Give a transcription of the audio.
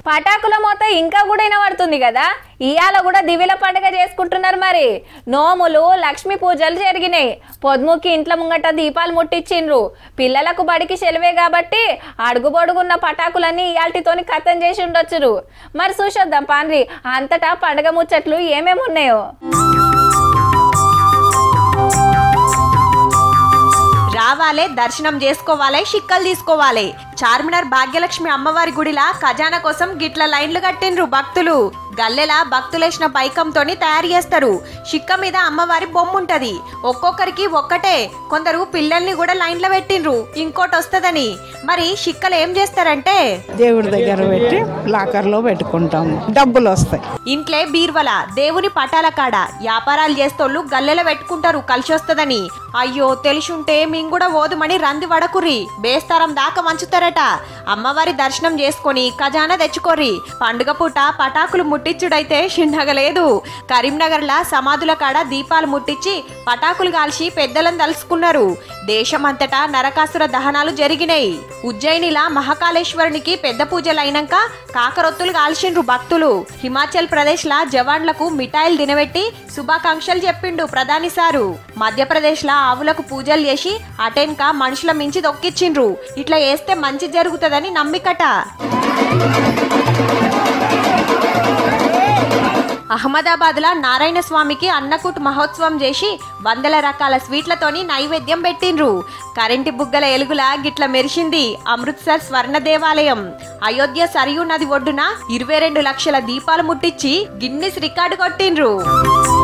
పటాకుల మోత ఇంకా కూడా వినబడుతుంది కదా ఇవాళ కూడా దివిల పండుగ చేసుకుంటున్నారు మరి నోములు లక్ష్మీ పూజలు జరిగినాయి పొద్దుముకి ఇంట్ల ముంగట దీపాలు ముట్టించిండ్రు పిల్లలకు బడికి సెలవే కాబట్టి అడుగుబొడుగున్న పటాకులన్నీ ఇయాల్టితోని కథం చేసి ఉండొచ్చురు మరి చూసొద్దాం పాండ్రి అంతటా పండుగ ముచ్చట్లు ఏమేమి ఉన్నాయో రావాలే దర్శనం చేసుకోవాలి షిక్కలు తీసుకోవాలి చార్మినార్ భాగ్యలక్ష్మి అమ్మవారి గుడిలా ఖజానా కోసం గిట్ల లైన్లు కట్టిండ్రు భక్తులు గల్లెల భక్తులేసిన పైకంతోని తయారు చేస్తారు షిక్క మీద అమ్మవారి బొమ్మ ఉంటది ఒక్కొక్కరికి ఒక్కటే కొందరు పిల్లల్ని కూడా లైన్లో పెట్టిండ్రు ఇంకోటి వస్తదని మరి షిక్కలు ఏం చేస్తారంటే దేవుడి దగ్గర పెట్టి లాకర్లో పెట్టుకుంటాము డబ్బులు వస్తాయి ఇంట్లే బీర్వల దేవుని పటాల కాడ వ్యాపారాలు చేస్తోళ్ళు గల్లెల పెట్టుకుంటారు కలిసి వస్తదని అయ్యో తెలిసుంటే మేము కూడా ఓదుమని రంది వడకుర్రి బేస్తారం దాకా మంచుతారట అమ్మవారి దర్శనం చేసుకొని ఖజానా తెచ్చుకోర్రి పండుగ పూట పటాకులు ముట్టించుడైతే చిన్నగలేదు కరీంనగర్ల సమాధుల కాడ దీపాలు ముట్టించి పటాకులు కాల్చి పెద్దలను తలుసుకున్నారు దేశమంతటా నరకాసుర దహనాలు జరిగినాయి ఉజ్జయినిలా మహాకాళేశ్వరునికి పెద్ద పూజలు అయినాక కాకరొత్తులు కాల్చిండ్రు భక్తులు హిమాచల్ ప్రదేశ్ లా జవాన్లకు మిఠాయిలు తినబెట్టి శుభాకాంక్షలు చెప్పిండు ప్రధాని సారు మధ్యప్రదేశ్ లా ఆవులకు పూజలు చేసి అటెన్క మనుషుల మించి దొక్కిచ్చిండ్రు ఇట్లా వేస్తే మంచి జరుగుతుందని నమ్మికట అహ్మదాబాద్లో నారాయణ స్వామికి అన్నకూట్ మహోత్సవం చేసి వందల రకాల స్వీట్లతోని నైవేద్యం పెట్టిండ్రు కరెంటి బుగ్గల ఎలుగుల గిట్ల మెరిసింది అమృత్సర్ స్వర్ణ దేవాలయం అయోధ్య సరియు నది ఒడ్డున ఇరవై రెండు లక్షల దీపాలు ముట్టించి గిన్నిస్ రికార్డు కొట్టిండ్రు